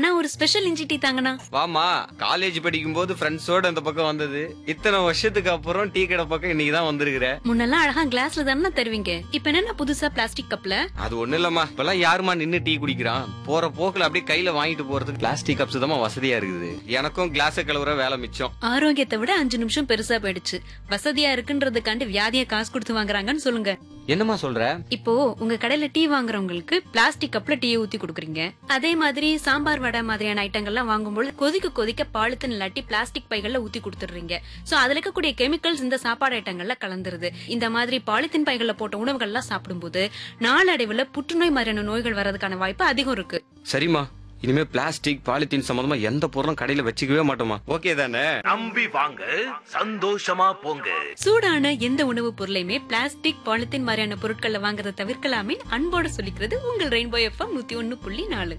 அண்ணா ஒரு ஸ்பெஷல் இஞ்சி டீ தாங்கண்ணா வாமா காலேஜ் படிக்கும் போது ஃப்ரெண்ட்ஸோட இந்த பக்கம் வந்தது இத்தனை வருஷத்துக்கு அப்புறம் டீ கடை பக்கம் இன்னைக்கு தான் வந்திருக்கிற முன்னெல்லாம் அழகா கிளாஸ்ல தானே தருவீங்க இப்ப என்ன புதுசா பிளாஸ்டிக் கப்ல அது ஒண்ணு இல்லம்மா இப்பெல்லாம் யாருமா நின்னு டீ குடிக்கிறான் போற போக்குல அப்படியே கையில வாங்கிட்டு போறதுக்கு பிளாஸ்டிக் கப்ஸ் தான் வசதியா இருக்குது எனக்கும் கிளாஸ் கழுவுற வேலை மிச்சம் ஆரோக்கியத்தை விட அஞ்சு நிமிஷம் பெருசா போயிடுச்சு வசதியா இருக்குன்றதுக்காண்டி வியாதிய காசு கொடுத்து வாங்குறாங்கன்னு சொல்லுங்க என்னம்மா சொல்ற இப்போ உங்க கடையில டீ வாங்குறவங்களுக்கு பிளாஸ்டிக் கப்ல டீ ஊத்தி கொடுக்குறீங்க அதே மாதிரி சாம்பார் வடை மாதிரியான ஐட்டங்கள்லாம் வாங்கும்போது கொதிக்க கொதிக்க பாலித்தீன் இல்லாட்டி பிளாஸ்டிக் பைகள்ல ஊத்தி கொடுத்துடுறீங்க சோ அதுல இருக்கக்கூடிய கெமிக்கல்ஸ் இந்த சாப்பாடு ஐட்டங்கள்ல கலந்துருது இந்த மாதிரி பாலித்தீன் பைகள்ல போட்ட உணவுகள்லாம் சாப்பிடும்போது நாளடைவுல புற்றுநோய் மாதிரியான நோய்கள் வர்றதுக்கான வாய்ப்பு அதிகம் இருக்கு சரிம்மா இனிமே பிளாஸ்டிக் பாலித்தீன் சம்பந்தமா எந்த பொருளும் கடையில வச்சுக்கவே மாட்டோமா ஓகே தானே நம்பி வாங்க சந்தோஷமா போங்க சூடான எந்த உணவுப் பொருளையுமே பிளாஸ்டிக் பாலித்தீன் மாதிரியான பொருட்களை வாங்குறதை தவிர்க்கலாமே அன்போட சொல்லிக்கிறது உங்கள் ரெயின்போ எஃப்எம் நூத்தி ஒன்னு புள்ளி நாலு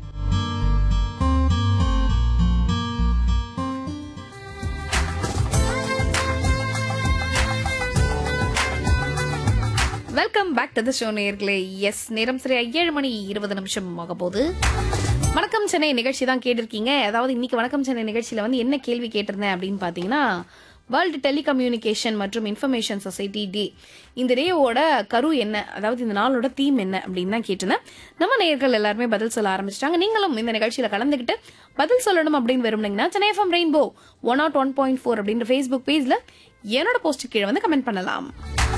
welcome back to the show நேர்களே எஸ் நேரம் சரியா ஏழு மணி இருபது நிமிஷம் ஆக போகுது வணக்கம் சென்னை நிகழ்ச்சி தான் கேட்டிருக்கீங்க அதாவது இன்னைக்கு வணக்கம் சென்னை நிகழ்ச்சியில வந்து என்ன கேள்வி கேட்டிருந்தேன் அப்படின்னு பார்த்தீங்கன்னா வேர்ல்டு டெலிகம்யூனிகேஷன் மற்றும் இன்ஃபர்மேஷன் சொசைட்டி டே இந்த டேவோட கரு என்ன அதாவது இந்த நாளோட தீம் என்ன அப்படின்னு தான் கேட்டிருந்தேன் நம்ம நேயர்கள் எல்லாருமே பதில் சொல்ல ஆரம்பிச்சிட்டாங்க நீங்களும் இந்த நிகழ்ச்சியில கலந்துக்கிட்டு பதில் சொல்லணும் அப்படின்னு விரும்புனீங்கன்னா Chennai FM rainbow one nought one point four அப்படின்ற ஃபேஸ்புக் பேஜ்ல என்னோட போஸ்ட் கீழே வந்து கமெண்ட் பண்ணலாம்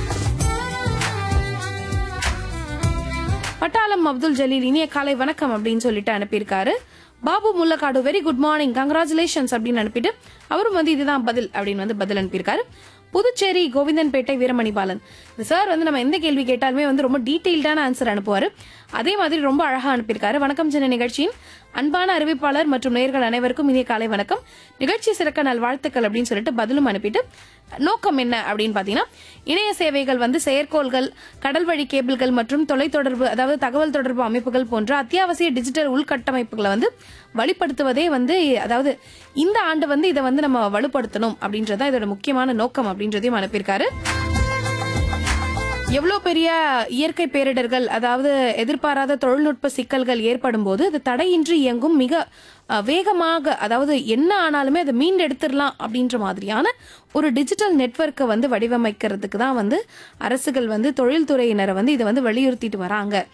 பட்டாளம் அப்துல் ஜலீல் இனிய காலை வணக்கம் அப்படின்னு சொல்லிட்டு அனுப்பியிருக்காரு Babu Mullakkadu very good morning congratulations அப்படின்னு அனுப்பிட்டு அவரும் வந்து இதுதான் பதில் அப்படின்னு வந்து பதில் அனுப்பியிருக்காரு புதுச்சேரி கோவிந்தன்பேட்டை வீரமணி பாலன் சார் வந்து நம்ம எந்த கேள்வி கேட்டாலுமே வந்து ரொம்ப டீட்டெயில்டான ஆன்சர் அனுப்புவாரு அதே மாதிரி ரொம்ப அழகா அனுப்பியிருக்காரு வணக்கம் சென்னை நிகழ்ச்சியின் அன்பான அறிவிப்பாளர் மற்றும் நேயர்கள் அனைவருக்கும் இனிய காலை வணக்கம் நிகழ்ச்சி சிறக்க நல்வாழ்த்துக்கள் அப்படின்னு சொல்லிட்டு பதிலும் அனுப்பிட்டு நோக்கம் என்ன அப்படின்னு பாத்தீங்கன்னா இணைய சேவைகள் வந்து செயற்கோள்கள் கடல் வழி கேபிள்கள் மற்றும் தொலைத்தொடர்பு அதாவது தகவல் தொடர்பு அமைப்புகள் போன்ற அத்தியாவசிய டிஜிட்டல் உள்கட்டமைப்புகளை வந்து வலுப்படுத்துவதே வந்து அதாவது இந்த ஆண்டு வந்து இதை வந்து நம்ம வலுப்படுத்தணும் அப்படின்றதான் இதோட முக்கியமான நோக்கம் அப்படின்றதையும் அனுப்பியிருக்காரு எவ்வளோ பெரிய இயற்கை பேரிடர்கள் அதாவது எதிர்பாராத தொழில்நுட்ப சிக்கல்கள் ஏற்படும் போது அது தடையின்றி இயங்கும் மிக அஹ், வேகமாக அதாவது என்ன ஆனாலுமே அதை மீண்டெடுத்துடலாம் அப்படின்ற மாதிரியான ஒரு டிஜிட்டல் நெட்வொர்க்கை வந்து வடிவமைக்கிறதுக்கு தான் வந்து அரசுகள் வந்து தொழில்துறையினரை வந்து இதை வந்து வலியுறுத்திட்டு வராங்க